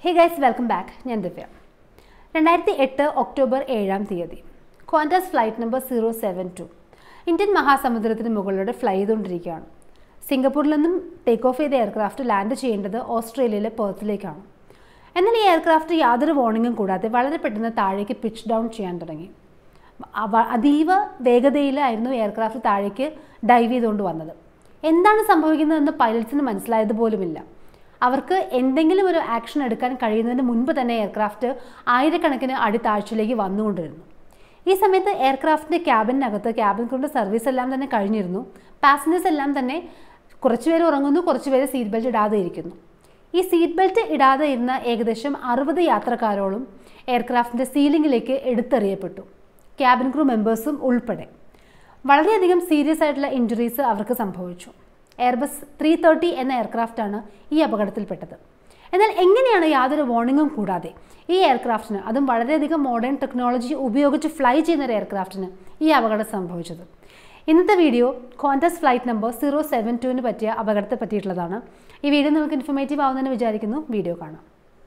Hey guys welcome back ഞാൻ ദിവ്യ രണ്ടായിരത്തി എട്ട് ഒക്ടോബർ ഏഴാം തീയതി Qantas flight number zero seven two Indian മഹാസമുദ്രത്തിന് മുകളിലൂടെ ഫ്ലൈ ചെയ്തുകൊണ്ടിരിക്കുകയാണ് സിംഗപ്പൂരിൽ നിന്നും ടേക്ക് ഓഫ് ചെയ്ത എയർക്രാഫ്റ്റ് ലാൻഡ് ചെയ്യേണ്ടത് ഓസ്ട്രേലിയയിലെ പെർത്തിലേക്കാണ് എന്നാൽ ഈ എയർക്രാഫ്റ്റ് യാതൊരു വാർണിംഗും കൂടാതെ വളരെ പെട്ടെന്ന് താഴേക്ക് പിച്ച് ഡൗൺ ചെയ്യാൻ തുടങ്ങി അവ- അതീവ വേഗതയിലായിരുന്നു എയർക്രാഫ്റ്റ് താഴേക്ക് ഡൈവ് ചെയ്തുകൊണ്ട് വന്നത് എന്താണ് സംഭവിക്കുന്നതെന്ന് പൈലറ്റ്സിന് മനസ്സിലായത് പോലുമില്ല അവർക്ക് എന്തെങ്കിലും ഒരു ആക്ഷൻ എടുക്കാൻ കഴിയുന്നതിന് മുൻപ് തന്നെ എയർക്രാഫ്റ്റ് ആയിരക്കണക്കിന് അടി താഴ്ചയിലേക്ക് വന്നുകൊണ്ടിരുന്നു ഈ സമയത്ത് എയർക്രാഫ്റ്റിൻ്റെ ക്യാബിനകത്ത് ക്യാബിൻ ക്രൂൻ്റെ സർവീസ് എല്ലാം തന്നെ കഴിഞ്ഞിരുന്നു പാസഞ്ചേഴ്സ് എല്ലാം തന്നെ കുറച്ചുപേര് ഉറങ്ങുന്നു കുറച്ചുപേര് സീറ്റ് ബെൽറ്റ് ഇടാതെ ഇരിക്കുന്നു ഈ സീറ്റ് ബെൽറ്റ് ഇടാതെ ഇരുന്ന ഏകദേശം അറുപത് യാത്രക്കാരോളം എയർക്രാഫ്റ്റിൻ്റെ സീലിംഗിലേക്ക് എടുത്തെറിയപ്പെട്ടു ക്യാബിൻ ക്രൂ മെമ്പേഴ്സും ഉൾപ്പെടെ വളരെയധികം സീരിയസ് ആയിട്ടുള്ള ഇഞ്ചുറീസ് അവർക്ക് സംഭവിച്ചു എയർബസ് ത്രീ തേർട്ടി എന്ന എയർക്രാഫ്റ്റാണ് ഈ അപകടത്തിൽപ്പെട്ടത് എന്നാൽ എങ്ങനെയാണ് യാതൊരു വാർണിംഗും കൂടാതെ ഈ എയർക്രാഫ്റ്റിന് അതും വളരെയധികം മോഡേൺ ടെക്നോളജി ഉപയോഗിച്ച് ഫ്ലൈ ചെയ്യുന്ന ഒരു എയർക്രാഫ്റ്റിന് ഈ അപകടം സംഭവിച്ചത് ഇന്നത്തെ video Qantas flight number zero seven ടുവിന് പറ്റിയ അപകടത്തെ പറ്റിയിട്ടുള്ളതാണ് ഈ വീഡിയോ നിങ്ങൾക്ക് ഇൻഫർമേറ്റീവ് ആവുന്നതിന് വിചാരിക്കുന്നു വീഡിയോ കാണാം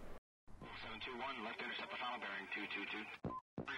721, left intercept the final bearing 222.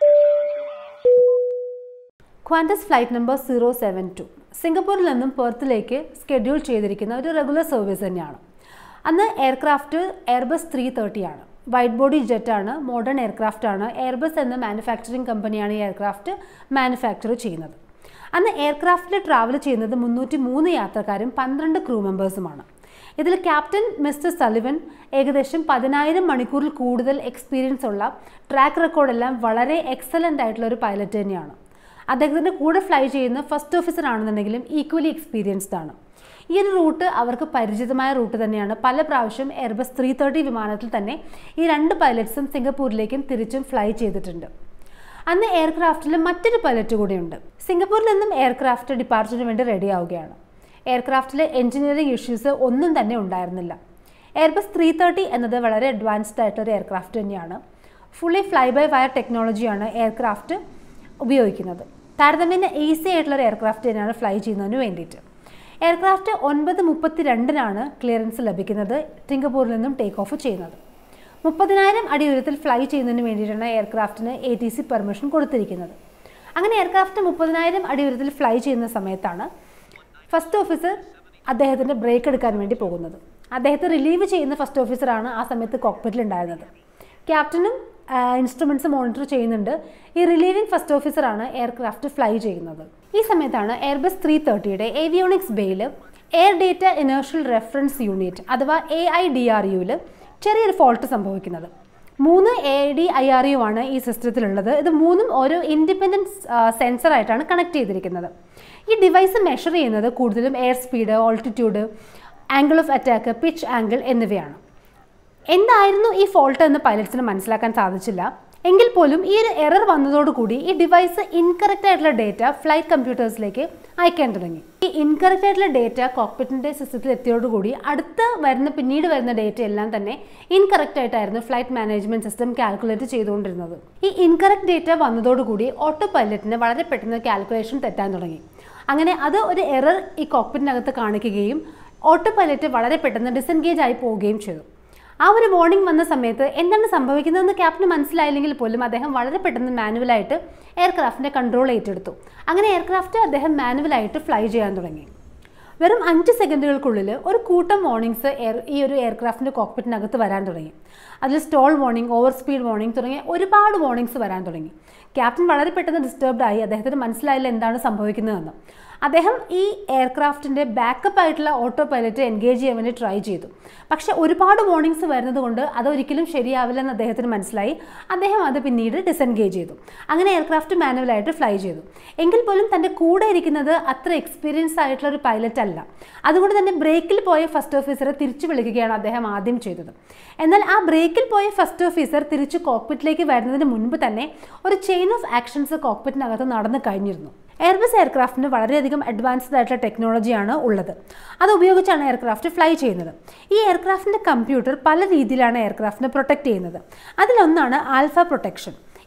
272 miles. Qantas flight number zero seven two സിംഗപ്പൂരിൽ നിന്നും പെർത്തിലേക്ക് സ്കെഡ്യൂൾ ചെയ്തിരിക്കുന്ന ഒരു റെഗുലർ സർവീസ് തന്നെയാണ് അന്ന് എയർക്രാഫ്റ്റ് എയർബസ് ത്രീ തേർട്ടി ആണ് വൈറ്റ് ബോഡി ജെറ്റാണ് മോഡേൺ എയർക്രാഫ്റ്റ് ആണ് എയർബസ് എന്ന മാനുഫാക്ചറിംഗ് കമ്പനിയാണ് ഈ എയർക്രാഫ്റ്റ് മാനുഫാക്ചർ ചെയ്യുന്നത് അന്ന് എയർക്രാഫ്റ്റിൽ ട്രാവൽ ചെയ്യുന്നത് മുന്നൂറ്റി മൂന്ന് യാത്രക്കാരും പന്ത്രണ്ട് ക്രൂ മെമ്പേഴ്സുമാണ് ഇതിൽ ക്യാപ്റ്റൻ മിസ്റ്റർ സലിവൻ ഏകദേശം പതിനായിരം മണിക്കൂറിൽ കൂടുതൽ എക്സ്പീരിയൻസ് ഉള്ള ട്രാക്ക് റെക്കോർഡെല്ലാം വളരെ എക്സലൻ്റ് ആയിട്ടുള്ള ഒരു പൈലറ്റ് തന്നെയാണ് അദ്ദേഹത്തിൻ്റെ കൂടെ ഫ്ലൈ ചെയ്യുന്ന ഫസ്റ്റ് ഓഫീസർ ആണെന്നുണ്ടെങ്കിലും ഈക്വലി എക്സ്പീരിയൻസ്ഡ് ആണ് ഈ ഒരു റൂട്ട് അവർക്ക് പരിചിതമായ റൂട്ട് തന്നെയാണ് പല പ്രാവശ്യം എയർബസ് ത്രീ തേർട്ടി വിമാനത്തിൽ തന്നെ ഈ രണ്ട് പൈലറ്റ്സും സിംഗപ്പൂരിലേക്കും തിരിച്ചും ഫ്ലൈ ചെയ്തിട്ടുണ്ട് അന്ന് എയർക്രാഫ്റ്റിൽ മറ്റൊരു പൈലറ്റ് കൂടിയുണ്ട് സിംഗപ്പൂരിൽ നിന്നും എയർക്രാഫ്റ്റ് ഡിപ്പാർച്ചറിന് വേണ്ടി റെഡി ആവുകയാണ് എയർക്രാഫ്റ്റിലെ എഞ്ചിനീയറിംഗ് ഇഷ്യൂസ് ഒന്നും തന്നെ ഉണ്ടായിരുന്നില്ല എയർബസ് ത്രീ തേർട്ടി എന്നത് വളരെ അഡ്വാൻസ്ഡ് ആയിട്ടുള്ള ഒരു എയർക്രാഫ്റ്റ് തന്നെയാണ് ഫുള്ളി ഫ്ലൈ ബൈ വയർ ടെക്നോളജിയാണ് എയർക്രാഫ്റ്റ് ഉപയോഗിക്കുന്നത് താരതമ്യേന ഈസി ആയിട്ടുള്ള ഒരു എയർക്രാഫ്റ്റ് തന്നെയാണ് ഫ്ലൈ ചെയ്യുന്നതിന് വേണ്ടിയിട്ട് എയർക്രാഫ്റ്റ് ഒൻപത് മുപ്പത്തി രണ്ടിനാണ് ക്ലിയറൻസ് ലഭിക്കുന്നത് സിംഗപ്പൂരിൽ നിന്നും ടേക്ക് ഓഫ് ചെയ്യുന്നത് മുപ്പതിനായിരം അടി ഉയരത്തിൽ ഫ്ലൈ ചെയ്യുന്നതിന് വേണ്ടിയിട്ടാണ് എയർക്രാഫ്റ്റിന് എ ടി സി പെർമിഷൻ കൊടുത്തിരിക്കുന്നത് അങ്ങനെ എയർക്രാഫ്റ്റ് മുപ്പതിനായിരം അടി ഉയരത്തിൽ ഫ്ലൈ ചെയ്യുന്ന സമയത്താണ് ഫസ്റ്റ് ഓഫീസർ അദ്ദേഹത്തിൻ്റെ ബ്രേക്ക് എടുക്കാൻ വേണ്ടി പോകുന്നത് അദ്ദേഹത്തെ റിലീവ് ചെയ്യുന്ന ഫസ്റ്റ് ഓഫീസറാണ് ആ സമയത്ത് കോക്പിറ്റിൽ ഉണ്ടായിരുന്നത് ക്യാപ്റ്റനും ഇൻസ്ട്രുമെൻറ്റ്സ് മോണിറ്റർ ചെയ്യുന്നുണ്ട് ഈ റിലീവിംഗ് ഫസ്റ്റ് ഓഫീസറാണ് എയർക്രാഫ്റ്റ് ഫ്ലൈ ചെയ്യുന്നത് ഈ സമയത്താണ് എയർബസ് ത്രീ തേർട്ടിയുടെ ഏവിയോണിക്സ് ബേയിൽ air data inertial reference unit അഥവാ എ ഐ ഡി ആർ യുവിൽ ചെറിയൊരു ഫോൾട്ട് സംഭവിക്കുന്നത് മൂന്ന് A D I R U ആണ് ഈ സിസ്റ്റത്തിലുള്ളത് ഇത് മൂന്നും ഓരോ ഇൻഡിപെൻഡൻറ്റ് സെൻസറായിട്ടാണ് കണക്ട് ചെയ്തിരിക്കുന്നത് ഈ ഡിവൈസ് മെഷർ ചെയ്യുന്നത് കൂടുതലും air speed altitude angle of attack pitch angle എന്നിവയാണ് എന്തായിരുന്നു ഈ ഫോൾട്ട് എന്ന് പൈലറ്റ്സിന് മനസ്സിലാക്കാൻ സാധിച്ചില്ല എങ്കിൽ പോലും ഈ ഒരു എറർ വന്നതോടുകൂടി ഈ ഡിവൈസ് ഇൻകറക്റ്റ് ആയിട്ടുള്ള ഡേറ്റ ഫ്ലൈറ്റ് കമ്പ്യൂട്ടേഴ്സിലേക്ക് അയക്കാൻ തുടങ്ങി ഈ ഇൻകറക്റ്റ് ആയിട്ടുള്ള ഡേറ്റ കോക്പിറ്റിന്റെ സിസ്റ്റത്തിൽ എത്തിയോടുകൂടി അടുത്ത് വരുന്ന പിന്നീട് വരുന്ന ഡേറ്റ എല്ലാം തന്നെ ഇൻകറക്റ്റ് ആയിട്ടായിരുന്നു ഫ്ലൈറ്റ് മാനേജ്മെന്റ് സിസ്റ്റം കാൽക്കുലേറ്റ് ചെയ്തുകൊണ്ടിരുന്നത് ഈ ഇൻകറക്റ്റ് ഡേറ്റ വന്നതോടുകൂടി ഓട്ടോ പൈലറ്റിന് വളരെ പെട്ടെന്ന് കാൽക്കുലേഷൻ തെറ്റാൻ തുടങ്ങി അങ്ങനെ അത് ഒരു എറർ ഈ കോക്പിറ്റിനകത്ത് കാണിക്കുകയും ഓട്ടോ പൈലറ്റ് വളരെ പെട്ടെന്ന് ഡിസെൻഗേജ് ആയി പോവുകയും ചെയ്തു ആ ഒരു വാർണിംഗ് വന്ന സമയത്ത് എന്താണ് സംഭവിക്കുന്നതെന്ന് ക്യാപ്റ്റന് മനസ്സിലായില്ലെങ്കിൽ പോലും അദ്ദേഹം വളരെ പെട്ടെന്ന് മാനുവലായിട്ട് എയർക്രാഫ്റ്റിൻ്റെ കൺട്രോൾ ഏറ്റെടുത്തു അങ്ങനെ എയർക്രാഫ്റ്റ് അദ്ദേഹം മാനുവലായിട്ട് ഫ്ലൈ ചെയ്യാൻ തുടങ്ങി വെറും അഞ്ച് സെക്കൻഡുകൾക്കുള്ളിൽ ഒരു കൂട്ടം വാർണിംഗ്സ് എയർ ഈ ഒരു എയർക്രാഫ്റ്റിൻ്റെ കോക്പിറ്റിനകത്ത് വരാൻ തുടങ്ങി അതിൽ stall warning over speed warning തുടങ്ങിയ ഒരുപാട് വാർണിംഗ്സ് വരാൻ തുടങ്ങി ക്യാപ്റ്റൻ വളരെ പെട്ടെന്ന് ഡിസ്റ്റർബ്ഡ് ആയി അദ്ദേഹത്തിന് മനസ്സിലായില്ല എന്താണ് സംഭവിക്കുന്നതെന്ന് അദ്ദേഹം ഈ എയർക്രാഫ്റ്റിൻ്റെ ബാക്കപ്പ് ആയിട്ടുള്ള ഓട്ടോ പൈലറ്റ് എൻഗേജ് ചെയ്യാൻ വേണ്ടി ട്രൈ ചെയ്തു പക്ഷേ ഒരുപാട് വാർണിംഗ്സ് വരുന്നത് കൊണ്ട് അതൊരിക്കലും ശരിയാവില്ലെന്ന് അദ്ദേഹത്തിന് മനസ്സിലായി അദ്ദേഹം അത് പിന്നീട് ഡിസെൻഗേജ് ചെയ്തു അങ്ങനെ എയർക്രാഫ്റ്റ് മാനുവലായിട്ട് ഫ്ലൈ ചെയ്തു എങ്കിൽ പോലും തൻ്റെ കൂടെ ഇരിക്കുന്നത് അത്ര എക്സ്പീരിയൻസ് ആയിട്ടുള്ള ഒരു പൈലറ്റ് അല്ല അതുകൊണ്ട് തന്നെ ബ്രേക്കിൽ പോയ ഫസ്റ്റ് ഓഫീസറെ തിരിച്ചു വിളിക്കുകയാണ് അദ്ദേഹം ആദ്യം ചെയ്തത് എന്നാൽ ആ ബ്രേക്കിൽ പോയ ഫസ്റ്റ് ഓഫീസർ തിരിച്ച് കോക്പിറ്റിലേക്ക് വരുന്നതിന് മുൻപ് തന്നെ ഒരു ചെയിൻ ഓഫ് ആക്ഷൻസ് കോക്പിറ്റിനകത്ത് നടന്നു കഴിഞ്ഞിരുന്നു എയർബസ് എയർക്രാഫ്റ്റിന് വളരെയധികം അഡ്വാൻസ്ഡ് ആയിട്ടുള്ള ടെക്നോളജിയാണ് ഉള്ളത് അത് ഉപയോഗിച്ചാണ് എയർക്രാഫ്റ്റ് ഫ്ലൈ ചെയ്യുന്നത് ഈ എയർക്രാഫ്റ്റിൻ്റെ കമ്പ്യൂട്ടർ പല രീതിയിലാണ് എയർക്രാഫ്റ്റിനെ പ്രൊട്ടക്റ്റ് ചെയ്യുന്നത് അതിലൊന്നാണ് ആൽഫ പ്രൊട്ടക്ഷൻ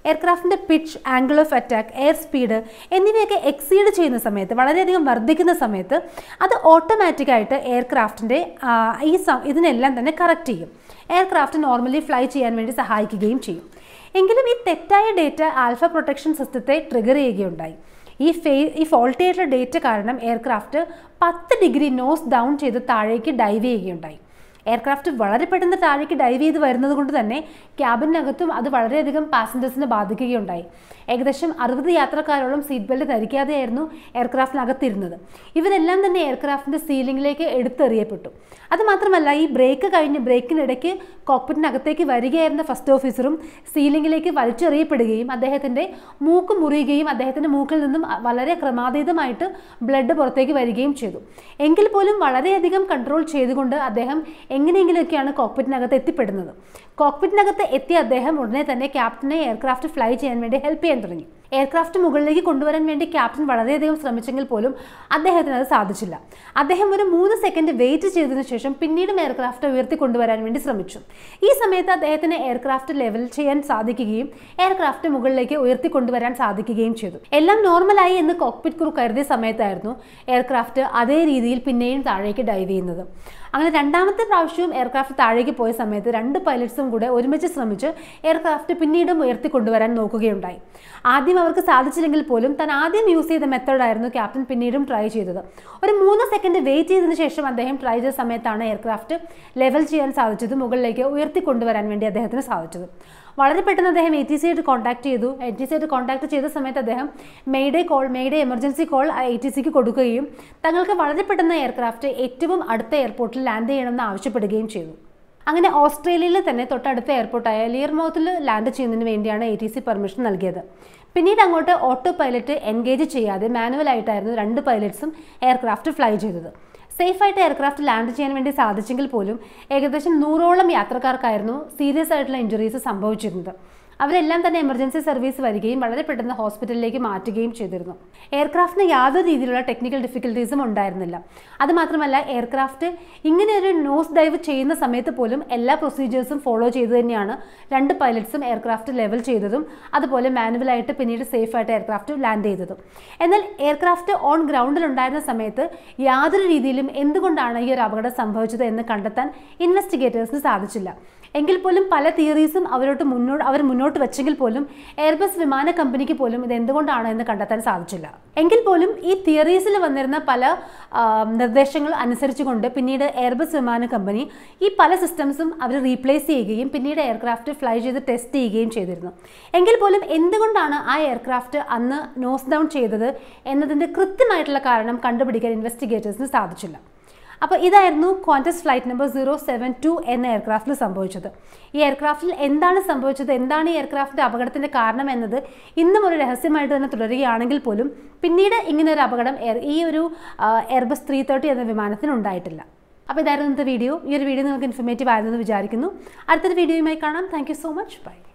എയർക്രാഫ്റ്റിൻ്റെ pitch angle of attack air speed എന്നിവയൊക്കെ എക്സീഡ് ചെയ്യുന്ന സമയത്ത് വളരെയധികം വർദ്ധിക്കുന്ന സമയത്ത് അത് ഓട്ടോമാറ്റിക്കായിട്ട് എയർക്രാഫ്റ്റിൻ്റെ ഈ സം ഇതിനെല്ലാം തന്നെ കറക്റ്റ് ചെയ്യും എയർക്രാഫ്റ്റ് നോർമലി ഫ്ലൈ ചെയ്യാൻ വേണ്ടി സഹായിക്കുകയും ചെയ്യും എങ്കിലും ഈ തെറ്റായ ഡേറ്റ ആൽഫ പ്രൊട്ടക്ഷൻ സിസ്റ്റത്തെ ട്രിഗർ ചെയ്യുകയുണ്ടായി ഈ ഫേ ഈ ഫോൾട്ടി ആയിട്ടുള്ള ഡേറ്റ കാരണം എയർക്രാഫ്റ്റ് പത്ത് ഡിഗ്രി നോസ് ഡൗൺ ചെയ്ത് താഴേക്ക് ഡൈവ് ചെയ്യുകയുണ്ടായി എയർക്രാഫ്റ്റ് വളരെ പെട്ടെന്ന് താഴേക്ക് ഡൈവ് ചെയ്ത് വരുന്നത് കൊണ്ട് തന്നെ ക്യാബിനകത്തും അത് വളരെയധികം പാസഞ്ചേഴ്സിനെ ബാധിക്കുകയുണ്ടായി ഏകദേശം അറുപത് യാത്രക്കാരോളം സീറ്റ് ബെൽറ്റ് ധരിക്കാതെയായിരുന്നു എയർക്രാഫ്റ്റിനകത്തിരുന്നത് ഇവരെല്ലാം തന്നെ എയർക്രാഫ്റ്റിൻ്റെ സീലിംഗിലേക്ക് എടുത്തെറിയപ്പെട്ടു അതുമാത്രമല്ല ഈ ബ്രേക്ക് കഴിഞ്ഞ് ബ്രേക്കിനിടയ്ക്ക് കോക്പിറ്റിനകത്തേക്ക് വരികയായിരുന്ന ഫസ്റ്റ് ഓഫീസറും സീലിംഗിലേക്ക് വലിച്ചെറിയപ്പെടുകയും അദ്ദേഹത്തിൻ്റെ മൂക്ക് മുറിയുകയും അദ്ദേഹത്തിൻ്റെ മൂക്കിൽ നിന്നും വളരെ ക്രമാതീതമായിട്ട് ബ്ലഡ് പുറത്തേക്ക് വരികയും ചെയ്തു എങ്കിൽ പോലും വളരെയധികം കൺട്രോൾ ചെയ്തുകൊണ്ട് അദ്ദേഹം എങ്ങനെയെങ്കിലുമൊക്കെയാണ് കോക്പിറ്റിനകത്ത് എത്തിപ്പെടുന്നത് കോക്പിറ്റിനകത്ത് എത്തിയ അദ്ദേഹം ഉടനെ തന്നെ ക്യാപ്റ്റനെ എയർക്രാഫ്റ്റ് ഫ്ലൈ ചെയ്യാൻ വേണ്ടി ഹെൽപ്പ് ചെയ്യാൻ തുടങ്ങി എയർക്രാഫ്റ്റ് മുകളിലേക്ക് കൊണ്ടുവരാൻ വേണ്ടി ക്യാപ്റ്റൻ വളരെയധികം ശ്രമിച്ചെങ്കിൽ പോലും അദ്ദേഹത്തിന് അത് സാധിച്ചില്ല അദ്ദേഹം ഒരു മൂന്ന് സെക്കൻഡ് വെയിറ്റ് ചെയ്തതിനു ശേഷം പിന്നീടും എയർക്രാഫ്റ്റ് ഉയർത്തി കൊണ്ടുവരാൻ വേണ്ടി ശ്രമിച്ചു ഈ സമയത്ത് അദ്ദേഹത്തിന് എയർക്രാഫ്റ്റ് ലെവൽ ചെയ്യാൻ സാധിക്കുകയും എയർക്രാഫ്റ്റ് മുകളിലേക്ക് ഉയർത്തി കൊണ്ടുവരാൻ സാധിക്കുകയും ചെയ്തു എല്ലാം നോർമലായി എന്ന് കോക്പിറ്റ് ക്രൂ കരുതിയ സമയത്തായിരുന്നു എയർക്രാഫ്റ്റ് അതേ രീതിയിൽ പിന്നെയും താഴേക്ക് ഡൈവ് ചെയ്യുന്നത് അങ്ങനെ രണ്ടാമത്തെ പ്രാവശ്യവും എയർക്രാഫ്റ്റ് താഴേക്ക് പോയ സമയത്ത് രണ്ട് പൈലറ്റ്സും കൂടെ ഒരുമിച്ച് ശ്രമിച്ച് എയർക്രാഫ്റ്റ് പിന്നീടും ഉയർത്തി കൊണ്ടുവരാൻ നോക്കുകയുണ്ടായി ആദ്യം അവർക്ക് സാധിച്ചില്ലെങ്കിൽ പോലും താൻ ആദ്യം യൂസ് ചെയ്ത മെത്തേഡായിരുന്നു ക്യാപ്റ്റൻ പിന്നീടും ട്രൈ ചെയ്തത് ഒരു മൂന്ന് സെക്കൻഡ് വെയിറ്റ് ചെയ്തതിനു ശേഷം അദ്ദേഹം ട്രൈ ചെയ്ത സമയത്താണ് എയർക്രാഫ്റ്റ് ലെവൽ ചെയ്യാൻ സാധിച്ചത് മുകളിലേക്ക് ഉയർത്തി കൊണ്ടുവരാൻ വേണ്ടി അദ്ദേഹത്തിന് സാധിച്ചത് വളരെ പെട്ടെന്ന് അദ്ദേഹം എ ടി സി ആയിട്ട് കോൺടാക്ട് ചെയ്തു എ ടി സി ആയിട്ട് കോൺടാക്ട് ചെയ്ത സമയത്ത് അദ്ദേഹം mayday call mayday emergency call A T സിക്ക് കൊടുക്കുകയും തങ്ങൾക്ക് വളരെ പെട്ടെന്ന് എയർക്രാഫ്റ്റ് ഏറ്റവും അടുത്ത എയർപോർട്ടിൽ ലാൻഡ് ചെയ്യണമെന്ന് ആവശ്യപ്പെടുകയും ചെയ്തു അങ്ങനെ ഓസ്ട്രേലിയയിൽ തന്നെ തൊട്ടടുത്ത എയർപോർട്ടായ ലിയർമൗത്തിൽ ലാൻഡ് ചെയ്യുന്നതിന് വേണ്ടിയാണ് എ ടി സി പെർമിഷൻ നൽകിയത് പിന്നീട് അങ്ങോട്ട് ഓട്ടോ പൈലറ്റ് എൻഗേജ് ചെയ്യാതെ മാനുവലായിട്ടായിരുന്നു രണ്ട് പൈലറ്റ്സും എയർക്രാഫ്റ്റ് ഫ്ലൈ ചെയ്തത് സേഫായിട്ട് എയർക്രാഫ്റ്റ് ലാൻഡ് ചെയ്യാൻ വേണ്ടി സാധിച്ചെങ്കിൽ പോലും ഏകദേശം നൂറോളം യാത്രക്കാർക്കായിരുന്നു സീരിയസ് ആയിട്ടുള്ള ഇഞ്ചുറീസ് സംഭവിച്ചിരുന്നത് അവരെല്ലാം തന്നെ എമർജൻസി സർവീസ് വരികയും വളരെ പെട്ടെന്ന് ഹോസ്പിറ്റലിലേക്ക് മാറ്റുകയും ചെയ്തിരുന്നു എയർക്രാഫ്റ്റിന് യാതൊരു രീതിയിലുള്ള ടെക്നിക്കൽ ഡിഫിക്കൽട്ടീസും ഉണ്ടായിരുന്നില്ല അതുമാത്രമല്ല എയർക്രാഫ്റ്റ് ഇങ്ങനെ ഒരു നോസ് ഡൈവ് ചെയ്യുന്ന സമയത്ത് പോലും എല്ലാ പ്രൊസീജിയേഴ്സും ഫോളോ ചെയ്ത് തന്നെയാണ് രണ്ട് പൈലറ്റ്സും എയർക്രാഫ്റ്റ് ലെവൽ ചെയ്തതും അതുപോലെ മാനുവലായിട്ട് പിന്നീട് സേഫായിട്ട് എയർക്രാഫ്റ്റ് ലാൻഡ് ചെയ്തതും എന്നാൽ എയർക്രാഫ്റ്റ് ഓൺ ഗ്രൗണ്ടിൽ ഉണ്ടായിരുന്ന സമയത്ത് യാതൊരു രീതിയിലും എന്തുകൊണ്ടാണ് ഈ ഒരു അപകടം സംഭവിച്ചത് എന്ന് കണ്ടെത്താൻ ഇൻവെസ്റ്റിഗേറ്റേഴ്സിന് സാധിച്ചില്ല എങ്കിൽ പോലും പല തിയറീസും അവരോട്ട് മുന്നോട്ട് അവർ മുന്നോട്ട് വെച്ചെങ്കിൽ പോലും എയർബസ് വിമാന കമ്പനിക്ക് പോലും ഇത് എന്തുകൊണ്ടാണ് എന്ന് കണ്ടെത്താൻ സാധിച്ചില്ല എങ്കിൽ പോലും ഈ തിയറീസിൽ വന്നിരുന്ന പല ആ, നിർദ്ദേശങ്ങൾ അനുസരിച്ചുകൊണ്ട് പിന്നീട് എയർബസ് വിമാന കമ്പനി ഈ പല സിസ്റ്റംസും അവർ റീപ്ലേസ് ചെയ്യുകയും പിന്നീട് എയർക്രാഫ്റ്റ് ഫ്ലൈ ചെയ്ത് ടെസ്റ്റ് ചെയ്യുകയും ചെയ്തിരുന്നു എങ്കിൽ പോലും എന്തുകൊണ്ടാണ് ആ എയർക്രാഫ്റ്റ് അന്ന് നോസ് ഡൗൺ ചെയ്തത് എന്നതിൻ്റെ കൃത്യമായിട്ടുള്ള കാരണം കണ്ടുപിടിക്കാൻ ഇൻവെസ്റ്റിഗേറ്റേഴ്സിന് സാധിച്ചില്ല അപ്പോൾ ഇതായിരുന്നു Qantas flight number zero seven two എന്ന എയർക്രാഫ്റ്റിൽ സംഭവിച്ചത് ഈ എയർക്രാഫ്റ്റിൽ എന്താണ് സംഭവിച്ചത് എന്താണ് ഈ എയർക്രാഫ്റ്റിൻ്റെ അപകടത്തിൻ്റെ കാരണം എന്നത് ഇന്നും ഒരു രഹസ്യമായിട്ട് തന്നെ തുടരുകയാണെങ്കിൽ പോലും പിന്നീട് ഇങ്ങനെ ഒരു അപകടം എയർ- ഈ ഒരു എയർബസ് ത്രീ തേർട്ടി എന്ന വിമാനത്തിന് ഉണ്ടായിട്ടില്ല അപ്പോൾ ഇതായിരുന്നു ഇന്നത്തെ വീഡിയോ ഈ ഒരു വീഡിയോ നിങ്ങൾക്ക് ഇൻഫർമേറ്റീവ് ആയിരുന്നെന്ന് വിചാരിക്കുന്നു അടുത്തൊരു വീഡിയോയുമായി കാണാം താങ്ക് സോ മച്ച് ബൈ